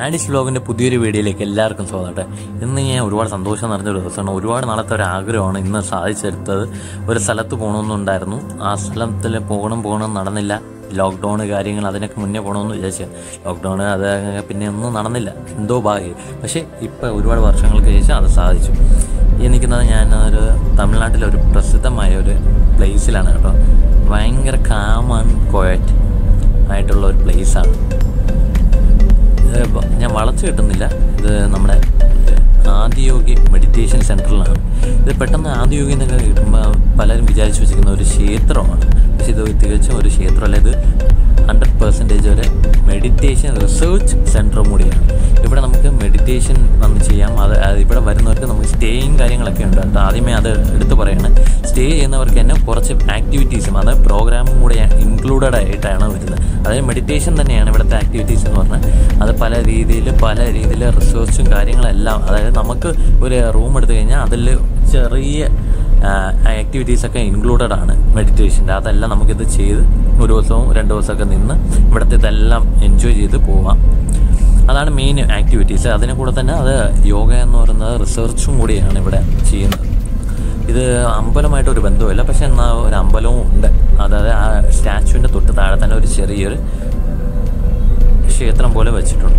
ആഡിസ് വ്ലോഗിൻ്റെ പുതിയൊരു വീഡിയോയിലേക്ക് എല്ലാവർക്കും സ്വാഗതം ഇന്ന് ഞാൻ ഒരുപാട് സന്തോഷം നിറഞ്ഞൊരു ദിവസമാണ് ഒരുപാട് നാളത്തെ ഒരു ആഗ്രഹമാണ് ഇന്ന് സാധിച്ചെടുത്തത് ഒരു സ്ഥലത്ത് പോകണമെന്നുണ്ടായിരുന്നു ആ സ്ഥലത്തിൽ പോകണം പോകണം നടന്നില്ല ലോക്ക്ഡൗൺ കാര്യങ്ങൾ അതിനൊക്കെ മുന്നേ പോകണമെന്ന് വിചാരിച്ചു ലോക്ക്ഡൗൺ അത് പിന്നെ ഒന്നും നടന്നില്ല എന്തോ ഭാഗ്യം പക്ഷേ ഇപ്പോൾ ഒരുപാട് വർഷങ്ങൾക്ക് ശേഷം അത് സാധിച്ചു ഈ നിൽക്കുന്നത് ഞാൻ ഒരു തമിഴ്നാട്ടിലെ ഒരു പ്രസിദ്ധമായ ഒരു പ്ലേസിലാണ് കേട്ടോ ഭയങ്കര കാം ആൻഡ് കോയറ്റ് ആയിട്ടുള്ള ഒരു പ്ലേസാണ് ഇത് ബ- ഞാൻ വളച്ചു കിട്ടുന്നില്ല ഇത് നമ്മുടെ ആദിയോഗി മെഡിറ്റേഷൻ സെൻറ്ററിലാണ് ഇത് പെട്ടെന്ന് ആദിയോഗി എന്നൊക്കെ കിട്ടുമ്പോൾ പലരും വിചാരിച്ചു വെച്ചിരിക്കുന്ന ഒരു ക്ഷേത്രമാണ് പക്ഷെ ഇത് തികച്ചും ഒരു ക്ഷേത്രമല്ല ഇത് ഹൺഡ്രഡ് പെർസെൻറ്റേജ് ഒരു മെഡിറ്റേഷൻ റിസർച്ച് സെൻറ്ററും കൂടിയാണ് ഇവിടെ നമുക്ക് മെഡിറ്റേഷൻ വന്ന് ചെയ്യാം അത് അത് ഇവിടെ വരുന്നവർക്ക് നമുക്ക് സ്റ്റേയും കാര്യങ്ങളൊക്കെ ഉണ്ട് കേട്ടോ ആദ്യമേ അത് എടുത്തു പറയാണ് സ്റ്റേ ചെയ്യുന്നവർക്ക് തന്നെ കുറച്ച് ആക്ടിവിറ്റീസും അത് പ്രോഗ്രാമും കൂടെ ഇൻക്ലൂഡഡ് ആയിട്ടാണ് വരുന്നത് അതായത് മെഡിറ്റേഷൻ തന്നെയാണ് ഇവിടുത്തെ ആക്ടിവിറ്റീസ് എന്ന് പറഞ്ഞാൽ അത് പല രീതിയിൽ പല രീതിയിൽ റിസർച്ചും കാര്യങ്ങളെല്ലാം അതായത് നമുക്ക് ഒരു റൂം എടുത്തു കഴിഞ്ഞാൽ അതിൽ ചെറിയ ആക്ടിവിറ്റീസൊക്കെ ഇൻക്ലൂഡഡ് ആണ് മെഡിറ്റേഷൻ്റെ അതെല്ലാം നമുക്കിത് ചെയ്ത് ഒരു ദിവസവും രണ്ട് ദിവസമൊക്കെ നിന്ന് ഇവിടുത്തെ ഇതെല്ലാം എൻജോയ് ചെയ്ത് പോവാം അതാണ് മെയിൻ ആക്ടിവിറ്റീസ് അതിനെ കൂടെ തന്നെ അത് യോഗ എന്ന് പറയുന്നത് റിസർച്ചും കൂടിയാണ് ഇവിടെ ചെയ്യുന്നത് ഇത് അമ്പലമായിട്ട് ഒരു ബന്ധവുമില്ല പക്ഷെ എന്നാൽ ഒരു അമ്പലവും ഉണ്ട് അതായത് ആ സ്റ്റാച്ചുവിൻ്റെ തൊട്ട് താഴെ തന്നെ ഒരു ചെറിയൊരു ക്ഷേത്രം പോലെ വെച്ചിട്ടുണ്ട്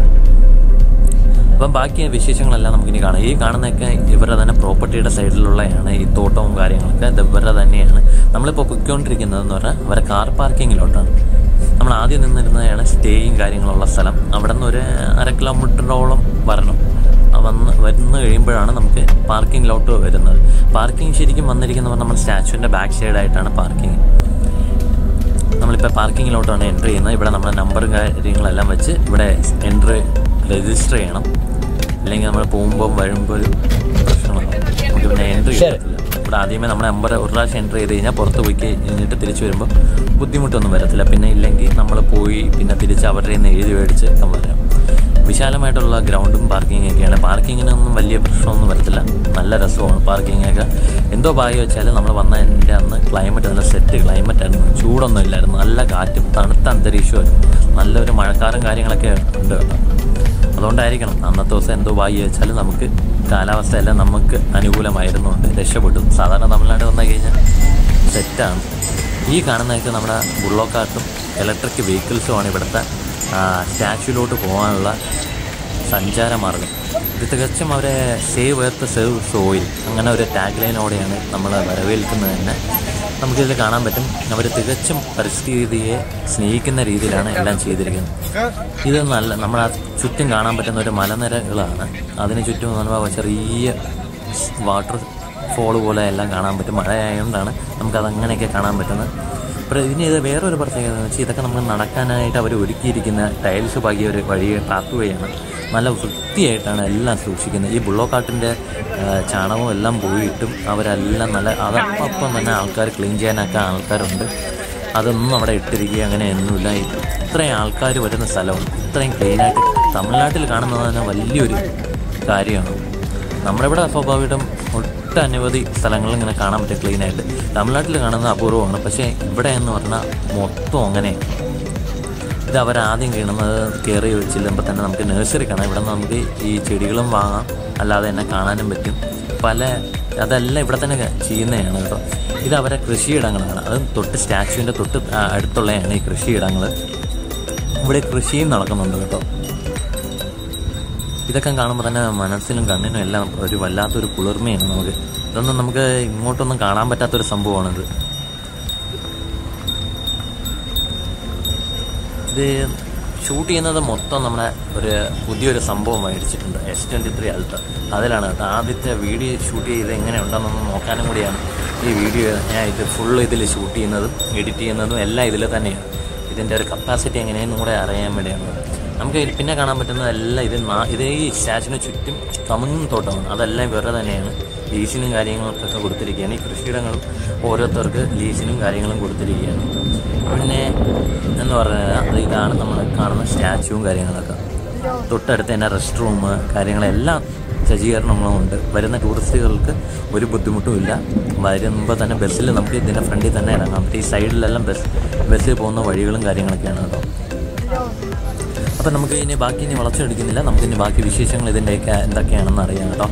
അപ്പം ബാക്കി വിശേഷങ്ങളെല്ലാം നമുക്കിനി കാണാം ഈ കാണുന്നതൊക്കെ ഇവരുടെ തന്നെ പ്രോപ്പർട്ടിയുടെ സൈഡിലുള്ളതാണ് ഈ തോട്ടവും കാര്യങ്ങളൊക്കെ ഇത് ഇവരുടെ തന്നെയാണ് നമ്മളിപ്പോൾ പൊയ്ക്കൊണ്ടിരിക്കുന്നതെന്ന് പറഞ്ഞാൽ ഇവരെ കാർ പാർക്കിങ്ങിലോട്ടാണ് നമ്മൾ ആദ്യം നിന്നിരുന്നതാണ് സ്റ്റേയും കാര്യങ്ങളുള്ള സ്ഥലം അവിടെ നിന്ന് ഒരു അര കിലോമീറ്ററോളം വരണം ആ വന്ന് വന്ന് കഴിയുമ്പോഴാണ് നമുക്ക് പാർക്കിങ്ങിലോട്ട് വരുന്നത് പാർക്കിംഗ് ശരിക്കും വന്നിരിക്കുന്നത് പറഞ്ഞാൽ നമ്മൾ സ്റ്റാച്ചുവിൻ്റെ ബാക്ക് സൈഡായിട്ടാണ് പാർക്കിംഗ് നമ്മളിപ്പോൾ പാർക്കിങ്ങിലോട്ടാണ് എൻ്റർ ചെയ്യുന്നത് ഇവിടെ നമ്മുടെ നമ്പറും കാര്യങ്ങളെല്ലാം വെച്ച് ഇവിടെ എൻട്രി രജിസ്റ്റർ ചെയ്യണം അല്ലെങ്കിൽ നമ്മൾ പോകുമ്പോൾ വരുമ്പോൾ ഒരു പ്രശ്നമാണ് നമുക്ക് പിന്നെ എൻട്രി ചെയ്യത്തില്ല ഇവിടെ ആദ്യമേ നമ്മുടെ നമ്പർ ഒരു പ്രാവശ്യം എൻട്രി ചെയ്ത് കഴിഞ്ഞാൽ പുറത്ത് പോയി കഴിഞ്ഞിട്ട് തിരിച്ച് വരുമ്പോൾ ബുദ്ധിമുട്ടൊന്നും വരത്തില്ല പിന്നെ ഇല്ലെങ്കിൽ നമ്മൾ പോയി പിന്നെ തിരിച്ച് അവരുടെ നിന്ന് എഴുതി മേടിച്ച് ഒക്കെ വരാം വിശാലമായിട്ടുള്ള ഗ്രൗണ്ടും പാർക്കിംഗ് ഒക്കെയാണ് പാർക്കിങ്ങിനൊന്നും വലിയ പ്രശ്നമൊന്നും വരത്തില്ല നല്ല രസമാണ് പാർക്കിംഗ് ഒക്കെ എന്തോ ഭാഗ്യം വെച്ചാൽ നമ്മൾ വന്നതിൻ്റെ അന്ന് ക്ലൈമറ്റ് നല്ല സെറ്റ് ക്ലൈമറ്റ് ആയിരുന്നു ചൂടൊന്നും ഇല്ലായിരുന്നു നല്ല കാറ്റും തണുത്ത അന്തരീക്ഷമായിരുന്നു നല്ലൊരു മഴക്കാറും കാര്യങ്ങളൊക്കെ ഉണ്ട് കേട്ടോ അതുകൊണ്ടായിരിക്കണം അന്നത്തെ ദിവസം എന്തോ ഭാഗ്യം വെച്ചാൽ നമുക്ക് കാലാവസ്ഥയെല്ലാം നമുക്ക് അനുകൂലമായിരുന്നുകൊണ്ട് രക്ഷപ്പെട്ടു സാധാരണ തമിഴ്നാട് വന്നു കഴിഞ്ഞാൽ സെറ്റാണ് ഈ കാണുന്നതൊക്കെ നമ്മുടെ ബുള്ളോക്കാർട്ടും ഇലക്ട്രിക് വെഹിക്കിൾസുമാണ് ഇവിടുത്തെ സ്റ്റാച്യൂലോട്ട് പോകാനുള്ള സഞ്ചാരമാർഗം ഇത് തികച്ചും അവരെ സേവ് എർത്ത് സേവ് സോയിൽ അങ്ങനെ ഒരു ടാഗ് ലൈനോടെയാണ് നമ്മൾ വരവേൽക്കുന്നത് തന്നെ നമുക്കിതിൽ കാണാൻ പറ്റും അവർ തികച്ചും പരിസ്ഥിതിയെ സ്നേഹിക്കുന്ന രീതിയിലാണ് എല്ലാം ചെയ്തിരിക്കുന്നത് ഇത് നല്ല നമ്മൾ ആ ചുറ്റും കാണാൻ പറ്റുന്ന ഒരു മലനിരകളാണ് അതിന് ചുറ്റും നമ്മൾ ചെറിയ വാട്ടർ ഫോൾ പോലെ എല്ലാം കാണാൻ പറ്റും മഴ ആയതുകൊണ്ടാണ് നമുക്കത് അങ്ങനെയൊക്കെ കാണാൻ പറ്റുന്നത് അപ്പോൾ ഇതിന് ഇത് വേറൊരു പ്രത്യേകത എന്ന് വെച്ചാൽ ഇതൊക്കെ നമുക്ക് നടക്കാനായിട്ട് അവർ ഒരുക്കിയിരിക്കുന്ന ടൈൽസ് പാകിയ ഒരു വഴി പാത്തുവഴിയാണ് നല്ല വൃത്തിയായിട്ടാണ് എല്ലാം സൂക്ഷിക്കുന്നത് ഈ ബുള്ളോക്കാട്ടിൻ്റെ ചാണകവും എല്ലാം പോയിട്ടും അവരെല്ലാം നല്ല അതപ്പം തന്നെ ആൾക്കാർ ക്ലീൻ ചെയ്യാനൊക്കെ ആൾക്കാരുണ്ട് അതൊന്നും അവിടെ ഇട്ടിരിക്കുക അങ്ങനെയൊന്നുമില്ല ഇത്രയും ആൾക്കാർ വരുന്ന സ്ഥലമാണ് ഇത്രയും ക്ലീനായിട്ട് തമിഴ്നാട്ടിൽ കാണുന്നത് തന്നെ വലിയൊരു കാര്യമാണ് നമ്മുടെ ഇവിടെ സ്വാഭാവികം ഒട്ടനവധി സ്ഥലങ്ങൾ ഇങ്ങനെ കാണാൻ പറ്റും ക്ലീനായിട്ട് തമിഴ്നാട്ടിൽ കാണുന്നത് അപൂർവമാണ് പക്ഷേ ഇവിടെ എന്ന് പറഞ്ഞാൽ മൊത്തം അങ്ങനെയാണ് ഇത് അവർ ആദ്യം കാണുന്നത് കയറി ചെല്ലുമ്പോൾ തന്നെ നമുക്ക് നഴ്സറി കാണാം ഇവിടെ നിന്ന് നമുക്ക് ഈ ചെടികളും വാങ്ങാം അല്ലാതെ തന്നെ കാണാനും പറ്റും പല അതെല്ലാം ഇവിടെ തന്നെ ചെയ്യുന്നതാണ് കേട്ടോ ഇത് അവരെ കൃഷിയിടങ്ങളാണ് അത് തൊട്ട് സ്റ്റാച്ചുവിൻ്റെ തൊട്ട് ആ, അടുത്തുള്ളതാണ് ഈ കൃഷിയിടങ്ങൾ ഇവിടെ കൃഷിയും നടക്കുന്നുണ്ട് കേട്ടോ ഇതൊക്കെ കാണുമ്പോൾ തന്നെ മനസ്സിനും കണ്ണിനും എല്ലാം ഒരു വല്ലാത്തൊരു കുളിർമയാണ് നമുക്ക് ഇതൊന്നും നമുക്ക് ഇങ്ങോട്ടൊന്നും കാണാൻ പറ്റാത്തൊരു സംഭവമാണിത് ഇത് ഷൂട്ട് ചെയ്യുന്നത് മൊത്തം നമ്മുടെ ഒരു പുതിയൊരു സംഭവം മേടിച്ചിട്ടുണ്ട് എസ് ട്വൻറ്റി ത്രീ അൾട്ര അതിലാണ് കേട്ടോ ആദ്യത്തെ വീഡിയോ ഷൂട്ട് ചെയ്ത് എങ്ങനെ ഉണ്ടെന്നൊന്ന് നോക്കാനും കൂടിയാണ് ഈ വീഡിയോ ഞാൻ ഇത് ഫുൾ ഇതിൽ ഷൂട്ട് ചെയ്യുന്നതും എഡിറ്റ് ചെയ്യുന്നതും എല്ലാം ഇതിൽ തന്നെയാണ് ഇതിൻ്റെ ഒരു കപ്പാസിറ്റി എങ്ങനെയെന്നും കൂടെ അറിയാൻ വേണ്ടിയാണ് നമുക്ക് ഇതിൽ പിന്നെ കാണാൻ പറ്റുന്നതെല്ലാം ഇത് നാ- ഇത് ഈ സ്റ്റാച്ചിന് ചുറ്റും കമുങ്ങും തോട്ടമാണ് അതെല്ലാം വേറെ തന്നെയാണ് ലീസിനും കാര്യങ്ങൾക്കൊക്കെ കൊടുത്തിരിക്കുകയാണ് ഈ കൃഷിയിടങ്ങളും ഓരോരുത്തർക്ക് ലീസിനും കാര്യങ്ങളും കൊടുത്തിരിക്കുകയാണ് പിന്നെ എന്ന് പറഞ്ഞാൽ അത് ഇതാണ് നമ്മൾ കാണുന്ന സ്റ്റാച്ചുവും കാര്യങ്ങളൊക്കെ തൊട്ടടുത്ത് തന്നെ റെസ്റ്റ് റൂം കാര്യങ്ങളെല്ലാം സജ്ജീകരണങ്ങളും ഉണ്ട് വരുന്ന ടൂറിസ്റ്റുകൾക്ക് ഒരു ബുദ്ധിമുട്ടും ഇല്ല വരുമ്പോൾ തന്നെ ബസ്സിൽ നമുക്ക് ഇതിൻ്റെ ഫ്രണ്ടിൽ തന്നെ ഇറങ്ങാം പറ്റും ഈ സൈഡിലെല്ലാം ബസ് ബസ്സിൽ പോകുന്ന വഴികളും കാര്യങ്ങളൊക്കെയാണ് കേട്ടോ അപ്പം നമുക്ക് ഇനി ബാക്കി ഇനി വളച്ചെടുക്കുന്നില്ല നമുക്ക് ഇനി ബാക്കി വിശേഷങ്ങൾ ഇതിൻ്റെയൊക്കെ എന്തൊക്കെയാണെന്ന് അറിയാം കേട്ടോ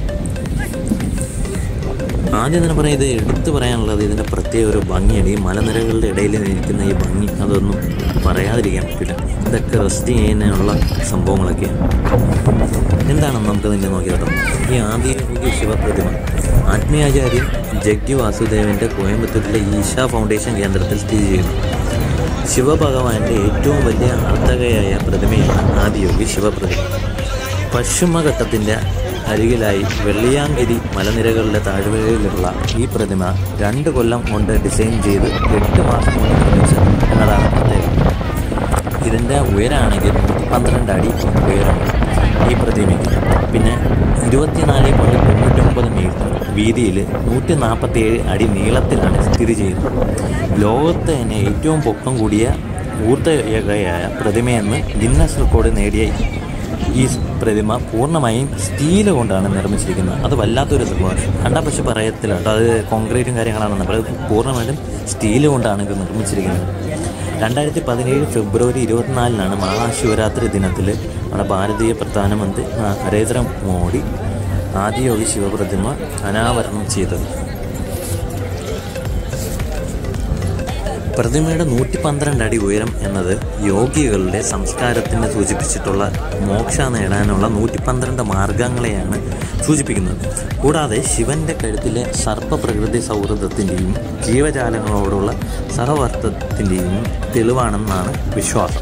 ആദ്യം തന്നെ പറയാം ഇത് എടുത്തു പറയാനുള്ളത് ഇതിൻ്റെ പ്രത്യേക ഒരു ഭംഗിയാണ് ഈ മലനിരകളുടെ ഇടയിൽ നിൽക്കുന്ന ഈ ഭംഗി അതൊന്നും പറയാതിരിക്കാൻ പറ്റില്ല ഇതൊക്കെ റെസ്റ്റ് ചെയ്യാനുള്ള സംഭവങ്ങളൊക്കെയാണ് എന്താണെന്ന് നമുക്ക് തന്നെ നോക്കി കേട്ടോ ഈ ആദിയോഗിക ശിവപ്രതിമ ആത്മീയാചാര്യൻ ജഗ്ഗി വാസുദേവൻ്റെ കോയമ്പത്തൂരിലെ ഈശ ഫൗണ്ടേഷൻ കേന്ദ്രത്തിൽ സ്ഥിതി ചെയ്യുന്നു ശിവഭഗവാന്റെ ഏറ്റവും വലിയ അർത്ഥകയായ പ്രതിമയാണ് ആദിയോഗി ശിവപ്രതിമ പശ്ചിമഘട്ടത്തിൻ്റെ അരികിലായി വെള്ളിയാങ്കിരി മലനിരകളുടെ താഴ്വരയിലുള്ള ഈ പ്രതിമ രണ്ട് കൊല്ലം കൊണ്ട് ഡിസൈൻ ചെയ്ത് എട്ട് മാസം കൊണ്ട് നിർമ്മിച്ചത് എന്നതാണ് പ്രത്യേകത ഇതിൻ്റെ ഉയരമാണെങ്കിൽ പന്ത്രണ്ട് അടി ഉയരമുണ്ട് ഈ പ്രതിമയ്ക്ക് പിന്നെ ഇരുപത്തിനാല് പോയിൻറ്റ് തൊണ്ണൂറ്റൊമ്പത് മീറ്റർ വീതിയിൽ നൂറ്റി നാൽപ്പത്തിയേഴ് അടി നീളത്തിലാണ് സ്ഥിതി ചെയ്യുന്നത് ലോകത്ത് തന്നെ ഏറ്റവും പൊക്കം കൂടിയ ഊർദ്ധയായ പ്രതിമയെന്ന് ഗിന്നസ് റെക്കോർഡ് നേടിയ ഈ പ്രതിമ പൂർണ്ണമായും സ്റ്റീൽ കൊണ്ടാണ് നിർമ്മിച്ചിരിക്കുന്നത് അത് വല്ലാത്തൊരു സംഭവമാണ് കണ്ടാൽ പക്ഷെ പറയത്തില്ല കേട്ടോ അത് കോൺക്രീറ്റും കാര്യങ്ങളാണെന്ന് അത് പൂർണ്ണമായിട്ടും സ്റ്റീൽ കൊണ്ടാണ് ഇത് നിർമ്മിച്ചിരിക്കുന്നത് രണ്ടായിരത്തി പതിനേഴ് ഫെബ്രുവരി ഇരുപത്തിനാലിനാണ് മഹാശിവരാത്രി ദിനത്തിൽ നമ്മുടെ ഭാരതീയ പ്രധാനമന്ത്രി നരേന്ദ്ര മോദി ആദിയോഗി ശിവപ്രതിമ അനാവരണം ചെയ്തത് പ്രതിമയുടെ നൂറ്റി പന്ത്രണ്ട് അടി ഉയരം എന്നത് യോഗികളുടെ സംസ്കാരത്തിന് സൂചിപ്പിച്ചിട്ടുള്ള മോക്ഷ നേടാനുള്ള നൂറ്റി പന്ത്രണ്ട് മാർഗങ്ങളെയാണ് സൂചിപ്പിക്കുന്നത് കൂടാതെ ശിവന്റെ കഴുത്തിലെ സർപ്പപ്രകൃതി സൗഹൃദത്തിൻ്റെയും ജീവജാലങ്ങളോടുള്ള സഹവർത്തത്തിൻ്റെയും തെളിവാണെന്നാണ് വിശ്വാസം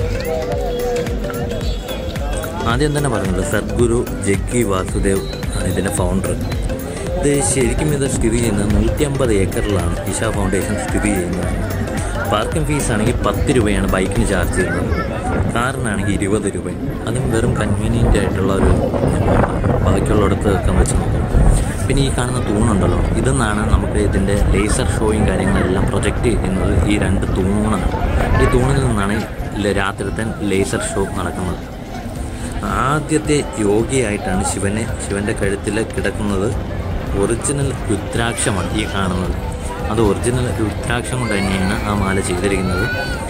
ആദ്യം തന്നെ പറഞ്ഞത് സദ്ഗുരു ജഗ്ഗി വാസുദേവ് ആണ് ഇതിൻ്റെ ഫൗണ്ടർ ഇത് ശരിക്കും ഇത് സ്ഥിതി ചെയ്യുന്നത് നൂറ്റി അമ്പത് ഏക്കറിലാണ് ഇഷ ഫൗണ്ടേഷൻ സ്ഥിതി ചെയ്യുന്നത് പാർക്കിംഗ് ഫീസ് ആണെങ്കിൽ പത്ത് രൂപയാണ് ബൈക്കിന് ചാർജ് ചെയ്യുന്നത് കാറിനാണെങ്കിൽ ഇരുപത് രൂപ അതും വെറും കൺവീനിയൻ്റ് ആയിട്ടുള്ള ഒരു ബാക്കിയുള്ളിടത്ത് ഒക്കെ വെച്ച് നോക്കും പിന്നെ ഈ കാണുന്ന തൂണുണ്ടല്ലോ ഇതെന്നാണ് നമുക്ക് ഇതിൻ്റെ ലേസർ ഷോയും കാര്യങ്ങളെല്ലാം പ്രൊജക്റ്റ് ചെയ്യുന്നത് ഈ രണ്ട് തൂണാണ് ഈ തൂണിൽ നിന്നാണ് രാത്രിത്തെ ലേസർ ഷോ നടക്കുന്നത് ആദ്യത്തെ യോഗിയായിട്ടാണ് ശിവനെ ശിവന്റെ കഴുത്തിൽ കിടക്കുന്നത് ഒറിജിനൽ രുദ്രാക്ഷമാണ് ഈ കാണുന്നത് അത് ഒറിജിനൽ രുദ്രാക്ഷം കൊണ്ട് തന്നെയാണ് ആ മാല ചെയ്തിരിക്കുന്നത്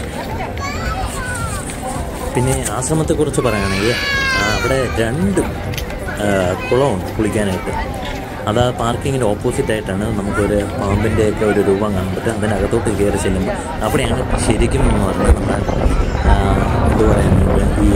പിന്നെ ആശ്രമത്തെക്കുറിച്ച് പറയുകയാണെങ്കിൽ ആ, അവിടെ രണ്ട് ആ, കുളമുണ്ട് കുളിക്കാനായിട്ട് അത് ആ പാർക്കിങ്ങിൻ്റെ ഓപ്പോസിറ്റ് ആയിട്ടാണ് നമുക്കൊരു പാമ്പിൻ്റെയൊക്കെ ഒരു രൂപം കാണാൻ പറ്റും അതിനകത്തോട്ട് കയറി ചെല്ലുമ്പോൾ അവിടെയാണ് ശരിക്കും എന്ന് പറഞ്ഞാൽ നമ്മുടെ ആ, എന്ത് പറയുന്നത് ഈ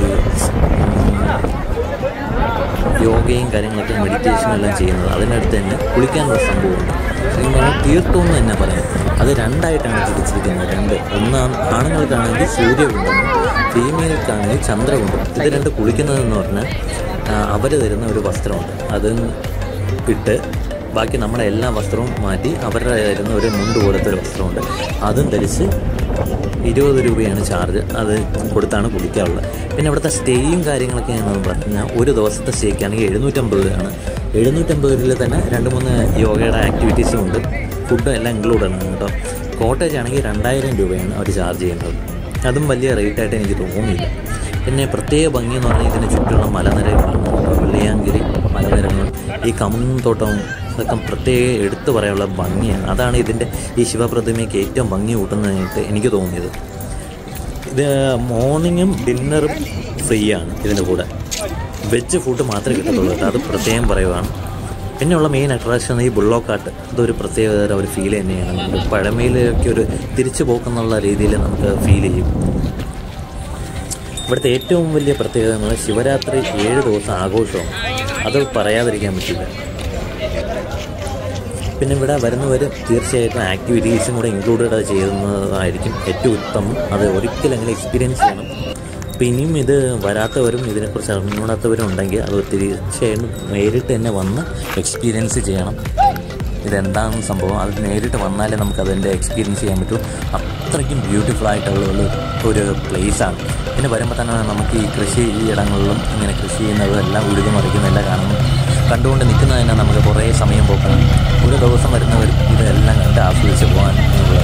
യോഗയും കാര്യങ്ങളൊക്കെ മെഡിറ്റേഷനും എല്ലാം ചെയ്യുന്നത് അതിനടുത്ത് തന്നെ കുളിക്കാനുള്ള സംഭവമുണ്ട് ശരിക്കും പറഞ്ഞാൽ തീർത്ഥം എന്ന് തന്നെ പറയാം അത് രണ്ടായിട്ടാണ് തിരിച്ചിരിക്കുന്നത് രണ്ട് ഒന്ന് ആണുങ്ങൾക്കാണെങ്കിൽ സൂര്യകുണ്ടം ഫീമെയിൽക്കാണെങ്കിൽ ചന്ദ്രകുണ്ടം ഇത് രണ്ട് കുളിക്കുന്നതെന്ന് പറഞ്ഞാൽ അവർ തരുന്ന ഒരു വസ്ത്രമുണ്ട് അത് ഇട്ട് ബാക്കി നമ്മുടെ എല്ലാ വസ്ത്രവും മാറ്റി അവരുടെ തരുന്ന ഒരു മുണ്ട് പോലത്തെ ഒരു വസ്ത്രമുണ്ട് അതും ധരിച്ച് ഇരുപത് രൂപയാണ് ചാർജ് അത് കൊടുത്താണ് കുളിക്കാറുള്ളത് പിന്നെ ഇവിടുത്തെ സ്റ്റേയും കാര്യങ്ങളൊക്കെ എന്ന് പറഞ്ഞാൽ ഒരു ദിവസത്തെ സ്റ്റേക്ക് ആണെങ്കിൽ എഴുന്നൂറ്റമ്പത് രൂപയാണ് എഴുന്നൂറ്റമ്പത് രൂപയിൽ തന്നെ രണ്ട് മൂന്ന് യോഗയുടെ ആക്ടിവിറ്റീസും ഉണ്ട് ഫുഡും എല്ലാം ഇൻക്ലൂഡ് ആണ് കേട്ടോ കോട്ടേജ് ആണെങ്കിൽ രണ്ടായിരം രൂപയാണ് അവർ ചാർജ് ചെയ്യുന്നത് അതും വലിയ റേറ്റായിട്ട് എനിക്ക് തോന്നിയില്ല പിന്നെ പ്രത്യേക ഭംഗി എന്ന് പറഞ്ഞാൽ ഇതിന് ചുറ്റുമുള്ള മലനിരകളാണ് കേട്ടോ. വെള്ളിയാങ്കിരി മലനിരകൾ ഈ കമുങ്ങും തോട്ടവും അതൊക്കെ പ്രത്യേക എടുത്തു പറയാനുള്ള ഭംഗിയാണ് അതാണ് ഇതിൻ്റെ ഈ ശിവപ്രതിമയ്ക്ക് ഏറ്റവും ഭംഗി കൂട്ടുന്നതായിട്ട് എനിക്ക് തോന്നിയത് ഇത് മോർണിംഗും ഡിന്നറും ഫ്രീ ആണ് ഇതിൻ്റെ കൂടെ വെജ് ഫുഡ് മാത്രമേ കിട്ടത്തുള്ളൂ കേട്ടോ അത് പ്രത്യേകം പറയുവാണ് പിന്നെയുള്ള മെയിൻ അട്രാക്ഷൻ ഈ ബുള്ളോക്കാട്ട് അതൊരു പ്രത്യേക തരം ഒരു ഫീൽ തന്നെയാണ് നമുക്ക് പഴമയിലൊക്കെ ഒരു തിരിച്ചു പോക്കെന്നുള്ള രീതിയിൽ നമുക്ക് ഫീൽ ചെയ്യും ഇവിടുത്തെ ഏറ്റവും വലിയ പ്രത്യേകത എന്ന് പറഞ്ഞാൽ ശിവരാത്രി ഏഴ് ദിവസം ആഘോഷമാണ് അത് പറയാതിരിക്കാൻ പറ്റില്ല പിന്നെ ഇവിടെ വരുന്നവർ തീർച്ചയായിട്ടും ആക്ടിവിറ്റീസും കൂടെ ഇൻക്ലൂഡഡ് ചെയ്യുന്നതായിരിക്കും ഏറ്റവും ഉത്തമം അത് ഒരിക്കലെങ്കിലും എക്സ്പീരിയൻസ് ചെയ്യണം അപ്പോൾ ഇനിയും ഇത് വരാത്തവരും ഇതിനെക്കുറിച്ച് അറിഞ്ഞൂടാത്തവരും ഉണ്ടെങ്കിൽ അത് തീർച്ചയായും നേരിട്ട് തന്നെ വന്ന് എക്സ്പീരിയൻസ് ചെയ്യണം ഇതെന്താണ് സംഭവം അത് നേരിട്ട് വന്നാലേ നമുക്ക് അതിൻ്റെ എക്സ്പീരിയൻസ് ചെയ്യാൻ പറ്റൂ അത്രയ്ക്കും ബ്യൂട്ടിഫുൾ ആയിട്ടുള്ള ഒരു ഒരു പ്ലേസാണ് പിന്നെ വരുമ്പോൾ തന്നെ നമുക്ക് ഈ കൃഷി ഈ ഇടങ്ങളിലും ഇങ്ങനെ കൃഷി ചെയ്യുന്നതും എല്ലാം ഉഴുതു മറിക്കുന്നതെല്ലാം കാണുന്നു കണ്ടുകൊണ്ട് നിൽക്കുന്നത് തന്നെ നമുക്ക് കുറേ സമയം പോക്കണം ഒരു ദിവസം വരുന്നവർ ഇതെല്ലാം കണ്ട് ആസ്വദിച്ച് പോകാൻ ഉള്ളത്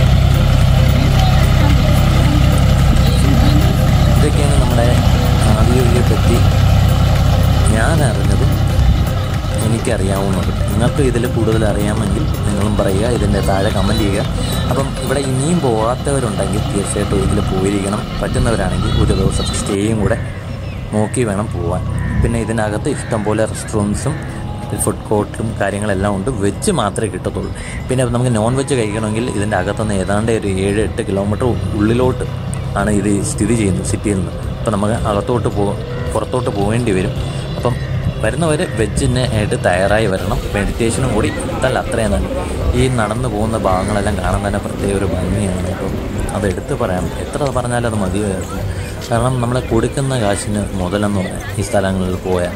ഇതൊക്കെയാണ് നമ്മുടെ ആദിയോഗിയെ പറ്റി ഞാൻ അറിഞ്ഞതും എനിക്കറിയാവുന്നതും നിങ്ങൾക്ക് ഇതിൽ കൂടുതൽ അറിയാമെങ്കിൽ നിങ്ങളും പറയുക ഇതിൻ്റെ താഴെ കമൻറ്റ് ചെയ്യുക അപ്പം ഇവിടെ ഇനിയും പോകാത്തവരുണ്ടെങ്കിൽ തീർച്ചയായിട്ടും ഒരിക്കൽ പോയിരിക്കണം പറ്റുന്നവരാണെങ്കിൽ ഒരു ദിവസത്തെ സ്റ്റേയും കൂടെ നോക്കി വേണം പോവാൻ പിന്നെ ഇതിനകത്ത് ഇഷ്ടംപോലെ റെസ്റ്റോറൻറ്റ്സും ഫുഡ് കോർട്ടും കാര്യങ്ങളെല്ലാം ഉണ്ട് വെജ് മാത്രമേ കിട്ടത്തുള്ളൂ പിന്നെ നമുക്ക് നോൺ വെജ് കഴിക്കണമെങ്കിൽ ഇതിൻ്റെ അകത്തുനിന്ന് ഏതാണ്ട് ഒരു ഏഴ് എട്ട് കിലോമീറ്റർ ഉള്ളിലോട്ട് ആണ് ഇത് സ്ഥിതി ചെയ്യുന്നത് സിറ്റിയിൽ നിന്ന് അപ്പോൾ നമുക്ക് അകത്തോട്ട് പോ പുറത്തോട്ട് പോകേണ്ടി വരും അപ്പം വരുന്നവർ വെജിനെ ആയിട്ട് തയ്യാറായി വരണം മെഡിറ്റേഷനും കൂടി ഇത്താൽ അത്രയും തന്നെ ഈ നടന്നു പോകുന്ന ഭാഗങ്ങളെല്ലാം കാണാൻ തന്നെ പ്രത്യേക ഒരു ഭംഗിയാണ് അപ്പം അത് എടുത്ത് പറയാം എത്ര പറഞ്ഞാലും അത് മതിയായിരുന്നു കാരണം നമ്മളെ കൊടുക്കുന്ന കാശിന് മുതലെന്ന് പറയാം ഈ സ്ഥലങ്ങളിൽ പോയാൽ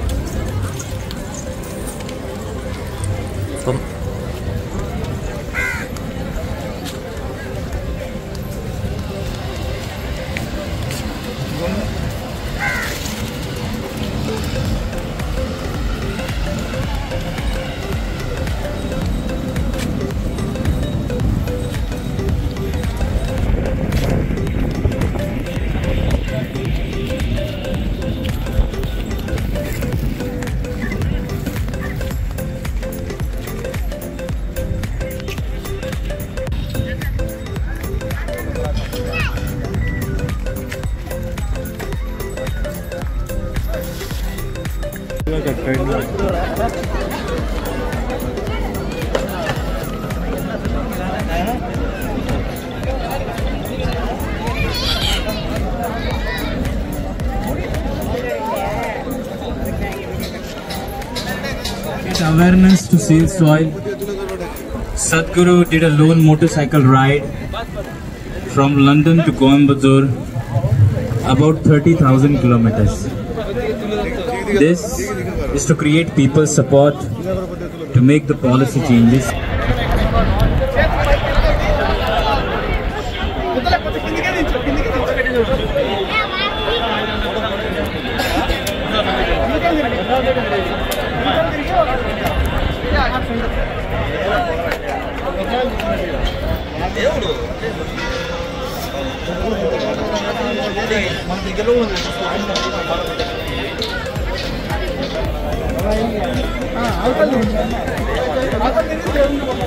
അപ്പം Create awareness to save soil. Sadhguru did a lone motorcycle ride from London to Coimbatore, about 30,000 kilometers. This is to create people's support to make the policy changes. ఆ, అవతల నుంచి. అవతల నుంచి